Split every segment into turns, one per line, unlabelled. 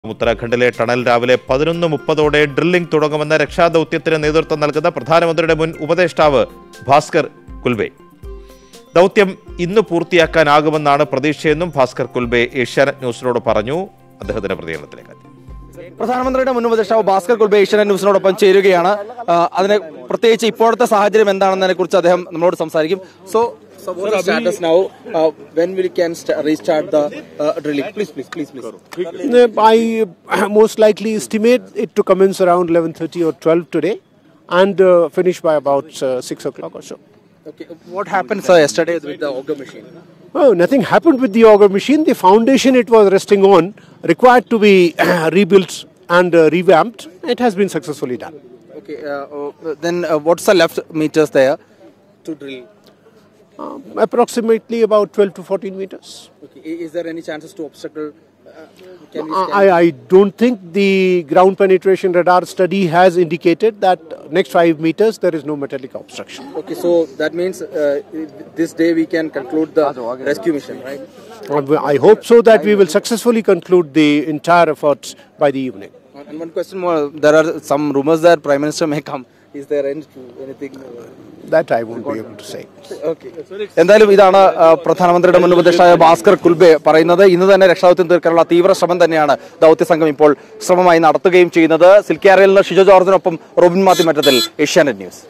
ഉത്തരാഖണ്ഡിലെ ടണൽ രാവിലെ പതിനൊന്ന് മുപ്പതോടെ ഡ്രില്ലിംഗ് തുടങ്ങുമെന്ന രക്ഷാദൌത്യത്തിന് നേതൃത്വം നൽകുന്ന പ്രധാനമന്ത്രിയുടെ മുൻ ഉപദേഷ്ടാവ് ഭാസ്കർ കുൽബെ ദൗത്യം ഇന്ന് പൂർത്തിയാക്കാനാകുമെന്നാണ് പ്രതീക്ഷയെന്നും ഭാസ്കർ കുൽബെ ഏഷ്യാനെറ്റ് ന്യൂസിനോട് പറഞ്ഞു അദ്ദേഹത്തിന്റെ പ്രതികരണത്തിലേക്ക്
പ്രധാനമന്ത്രിയുടെ മുൻ ഉപദേഷ്ടാവ് ഭാസ്കർ കുൽബെ ഏഷ്യാനെറ്റ് ന്യൂസിനോടൊപ്പം ചേരുകയാണ് ആ, അതിനെ പ്രത്യേകിച്ച് ഇപ്പോഴത്തെ സാഹചര്യം എന്താണെന്നതിനെ കുറിച്ച് അദ്ദേഹം നമ്മളോട് സംസാരിക്കും so status now when will can restart the drilling please please please please
I most likely estimate it to commence around 11:30 or 12 today, and uh, finish by about uh, six o'clock or so.
Okay, what happened sir yesterday with the auger machine?
Oh, nothing happened with the auger machine. The foundation it was resting on required to be rebuilt and uh, revamped. It has been successfully done.
Okay, uh, uh, then uh, what's the left meters there to drill?
Um, approximately about 12 to 14 meters.
Okay, i- is there any chances to obstacle? Uh, can we
I, I don't think the ground penetration radar study has indicated that next five meters there is no metallic obstruction.
Okay, so that means uh, this day we can conclude the rescue mission, right?
Uh, I hope so that we will successfully conclude the entire efforts by the evening.
And one question more: there are some rumors that Prime Minister may come. Is there any, anything?
That I won't be able to say.
എന്തായാലും ഇതാണ് ആ, പ്രധാനമന്ത്രിയുടെ മുൻ ഉപദേഷ്ടായ ഭാസ്കർ കുൽബെ പറയുന്നത് ഇന്ന് തന്നെ രക്ഷാദൌത്യം തീർക്കാനുള്ള തീവ്ര ശ്രമം തന്നെയാണ് ദൌത്യ സംഘം ഇപ്പോൾ ശ്രമമായി നടത്തുകയും ചെയ്യുന്നത് സിൽക്കിയാറയിൽ നിന്ന് ഷിജോ ജോർജിനൊപ്പം Robin Mathew Mattathil Asianet news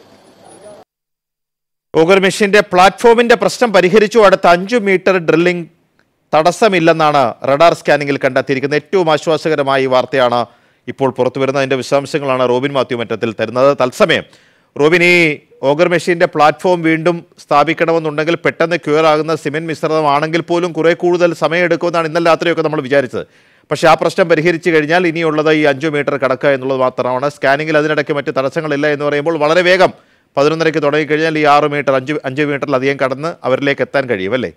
auger മെഷീന്റെ പ്ലാറ്റ്ഫോമിന്റെ പ്രശ്നം പരിഹരിച്ചു അടുത്ത അഞ്ചു മീറ്റർ ഡ്രില്ലിംഗ് തടസ്സമില്ലെന്നാണ് റഡാർ സ്കാനിങ്ങിൽ കണ്ടെത്തിയിരിക്കുന്നത് ഏറ്റവും ആശ്വാസകരമായ ഈ വാർത്തയാണ് ഇപ്പോൾ പുറത്തുവരുന്ന അതിന്റെ വിശദാംശങ്ങളാണ് റോബിൻ മാത്യു മറ്റത്തിൽ തരുന്നത് തത്സമയം റോബിൻ ഈ ഓഗർ മെഷീന്റെ പ്ലാറ്റ്ഫോം വീണ്ടും സ്ഥാപിക്കണമെന്നുണ്ടെങ്കിൽ പെട്ടെന്ന് ക്യൂർ ആകുന്ന സിമെന്റ് മിശ്രിതമാണെങ്കിൽ പോലും കുറെ കൂടുതൽ സമയമെടുക്കുമെന്നാണ് ഇന്നലെ രാത്രിയൊക്കെ നമ്മൾ വിചാരിച്ചത് പക്ഷേ ആ പ്രശ്നം പരിഹരിച്ചു കഴിഞ്ഞാൽ ഇനിയുള്ളത് ഈ അഞ്ചു മീറ്റർ കടക്കുക എന്നുള്ളത് മാത്രമാണ് സ്കാനിങ്ങിൽ അതിനിടയ്ക്ക് മറ്റ് തടസ്സങ്ങളില്ല എന്ന് പറയുമ്പോൾ വളരെ വേഗം പതിനൊന്നരയ്ക്ക് തുടങ്ങിക്കഴിഞ്ഞാൽ ഈ ആറ് മീറ്റർ അഞ്ച് അഞ്ച് മീറ്ററിലധികം കടന്ന് അവരിലേക്ക് എത്താൻ കഴിയും അല്ലേ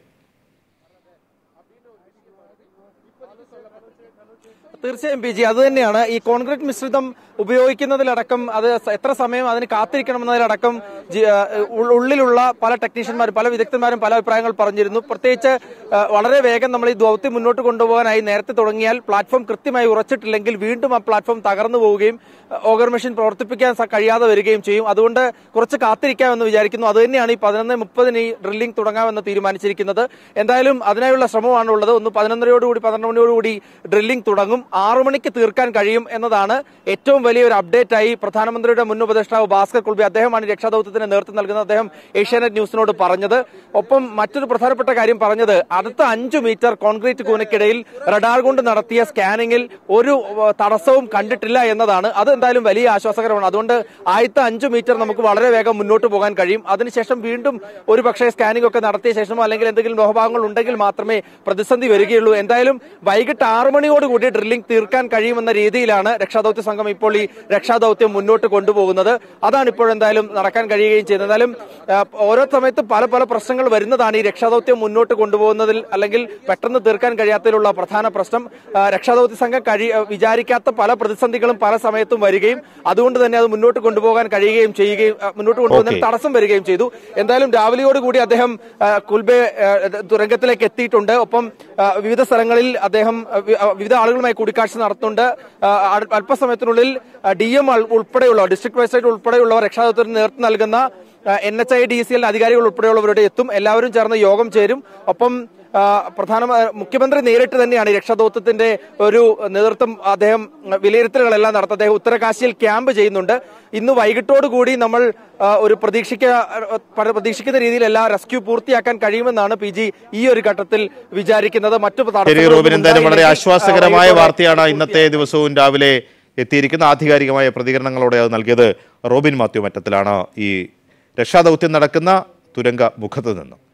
തീർച്ചയായും പി ജി അത് തന്നെയാണ് ഈ കോൺക്രീറ്റ് മിശ്രിതം ഉപയോഗിക്കുന്നതിലടക്കം അത് സ- എത്ര സമയം അതിന് കാത്തിരിക്കണമെന്നതിലടക്കം ജി- ആ, ഉൾ- ഉള്ളിലുള്ള പല ടെക്നീഷ്യന്മാരും പല വിദഗ്ധന്മാരും പല അഭിപ്രായങ്ങൾ പറഞ്ഞിരുന്നു പ്രത്യേകിച്ച് ആ, വളരെ വേഗം നമ്മൾ ഈ ദൗത്യം മുന്നോട്ട് കൊണ്ടുപോകാനായി നേരത്തെ തുടങ്ങിയാൽ പ്ലാറ്റ്ഫോം കൃത്യമായി ഉറച്ചിട്ടില്ലെങ്കിൽ വീണ്ടും ആ പ്ലാറ്റ്ഫോം തകർന്നു പോവുകയും ആ, ഓഗർ മെഷീൻ പ്രവർത്തിപ്പിക്കാൻ സ- കഴിയാതെ വരികയും ചെയ്യും അതുകൊണ്ട് കുറച്ച് കാത്തിരിക്കാമെന്ന് വിചാരിക്കുന്നു അത് തന്നെയാണ് ഈ പതിനൊന്ന് മുപ്പതിന് ഈ ഡ്രില്ലിംഗ് തുടങ്ങാമെന്ന് തീരുമാനിച്ചിരിക്കുന്നത് എന്തായാലും അതിനായുള്ള ശ്രമമാണ് ഉള്ളത് ഒന്ന് പതിനൊന്നരയോടുകൂടി പന്ത്രണ്ട് മണിയോടുകൂടി ഡ്രില്ലിംഗ് തുടങ്ങും ആറു മണിക്ക് തീർക്കാൻ കഴിയും എന്നതാണ് ഏറ്റവും വലിയ ഒരു അപ്ഡേറ്റ് ആയി പ്രധാനമന്ത്രിയുടെ മുൻ ഉപദേഷ്ടാവ് ഭാസ്കർ കുൾബി അദ്ദേഹമാണ് ഈ രക്ഷാദൌത്യത്തിന് നേതൃത്വം നൽകുന്നത് അദ്ദേഹം ഏഷ്യാനെറ്റ് ന്യൂസിനോട് പറഞ്ഞത് ഒപ്പം മറ്റൊരു പ്രധാനപ്പെട്ട കാര്യം പറഞ്ഞത് അടുത്ത അഞ്ചു മീറ്റർ കോൺക്രീറ്റ് കൂനയ്ക്കിടയിൽ റഡാർ കൊണ്ട് നടത്തിയ സ്കാനിങ്ങിൽ ഒരു ഏഹ്, തടസ്സവും കണ്ടിട്ടില്ല എന്നതാണ് അത് എന്തായാലും വലിയ ആശ്വാസകരമാണ് അതുകൊണ്ട് ആദ്യത്തെ അഞ്ചു മീറ്റർ നമുക്ക് വളരെ വേഗം മുന്നോട്ട് പോകാൻ കഴിയും അതിനുശേഷം വീണ്ടും ഒരു പക്ഷേ സ്കാനിംഗ് ഒക്കെ നടത്തിയ ശേഷമോ അല്ലെങ്കിൽ എന്തെങ്കിലും ലോഹഭാഗങ്ങൾ ഉണ്ടെങ്കിൽ മാത്രമേ പ്രതിസന്ധി വരികയുള്ളൂ എന്തായാലും വൈകിട്ട് ആറു മണിയോടുകൂടി ഡ്രില്ലിംഗ് തീർക്കാൻ കഴിയുമെന്ന രീതിയിലാണ് രക്ഷാദൌത്യ സംഘം ഇപ്പോൾ ഈ രക്ഷാദൌത്യം മുന്നോട്ട് കൊണ്ടുപോകുന്നത് അതാണ് ഇപ്പോൾ എന്തായാലും നടക്കാൻ കഴിയുകയും ചെയ്യുന്നത് എന്തായാലും ആ, ഓരോ സമയത്ത് പല പല പ്രശ്നങ്ങൾ വരുന്നതാണ് ഈ രക്ഷാദൌത്യം മുന്നോട്ട് കൊണ്ടുപോകുന്നതിൽ അല്ലെങ്കിൽ പെട്ടെന്ന് തീർക്കാൻ കഴിയാത്തതിലുള്ള പ്രധാന പ്രശ്നം ആ, രക്ഷാദൌത്യ സംഘം കഴി ആ, വിചാരിക്കാത്ത പല പ്രതിസന്ധികളും പല സമയത്തും വരികയും അതുകൊണ്ട് തന്നെ അത് മുന്നോട്ട് കൊണ്ടുപോകാൻ കഴിയുകയും ചെയ്യുകയും ആ, മുന്നോട്ട് കൊണ്ടുപോകുന്നതിൽ
Okay.
തടസ്സം വരികയും ചെയ്തു എന്തായാലും രാവിലെയോടുകൂടി അദ്ദേഹം ആ, കുൽബെ ആ, തുരങ്കത്തിലേക്ക് എത്തിയിട്ടുണ്ട് ഒപ്പം ആ, വിവിധ സ്ഥലങ്ങളിൽ അദ്ദേഹം ആ, വി- ആ, വിവിധ ആളുകളുമായി കൂടിക്കാഴ്ച നടത്തുന്നുണ്ട് ആ, അൽ- അല്പസമയത്തിനുള്ളിൽ ഡി എം ഉൾപ്പെടെയുള്ള ഡിസ്ട്രിക്ട് മജിസ്ട്രേറ്റ് ഉൾപ്പെടെയുള്ളവർ രക്ഷാദൌത്യത്തിന് നേതൃത്വം നൽകുന്ന N H I D C L അധികാരികൾ ഉൾപ്പെടെയുള്ളവരുടെ എത്തും എല്ലാവരും ചേർന്ന് യോഗം ചേരും ഒപ്പം ആ, പ്രധാന മുഖ്യമന്ത്രി നേരിട്ട് തന്നെയാണ് ഈ രക്ഷാദൌത്യത്തിന്റെ ഒരു നേതൃത്വം അദ്ദേഹം വിലയിരുത്തലുകളെല്ലാം നടത്തും അദ്ദേഹം ഉത്തരകാശിയിൽ ക്യാമ്പ് ചെയ്യുന്നുണ്ട് ഇന്ന് വൈകിട്ടോടുകൂടി നമ്മൾ ആ, ഒരു പ്രതീക്ഷിക്ക പ്രതീക്ഷിക്കുന്ന രീതിയിൽ എല്ലാ റെസ്ക്യൂ പൂർത്തിയാക്കാൻ കഴിയുമെന്നാണ് പി ജി ഈ ഒരു ഘട്ടത്തിൽ വിചാരിക്കുന്നത് മറ്റു
ശരി
തടസ്സങ്ങളൊന്നും
റോബിൻ എന്തായാലും വളരെ
ഉണ്ടായില്ലെങ്കിൽ, ആ,
ആശ്വാസകരമായ
വൈകിട്ടോടെ
വാർത്തയാണ് ഇന്നത്തെ ദിവസവും രാവിലെ എത്തിയിരിക്കുന്ന ആധികാരികമായ പ്രതികരണങ്ങളോടെ അത് നൽകിയത് റോബിൻ മാത്യു മറ്റത്തിലാണ് ഈ രക്ഷാദൗത്യം നടക്കുന്ന തുരങ്ക മുഖത്ത് നിന്നും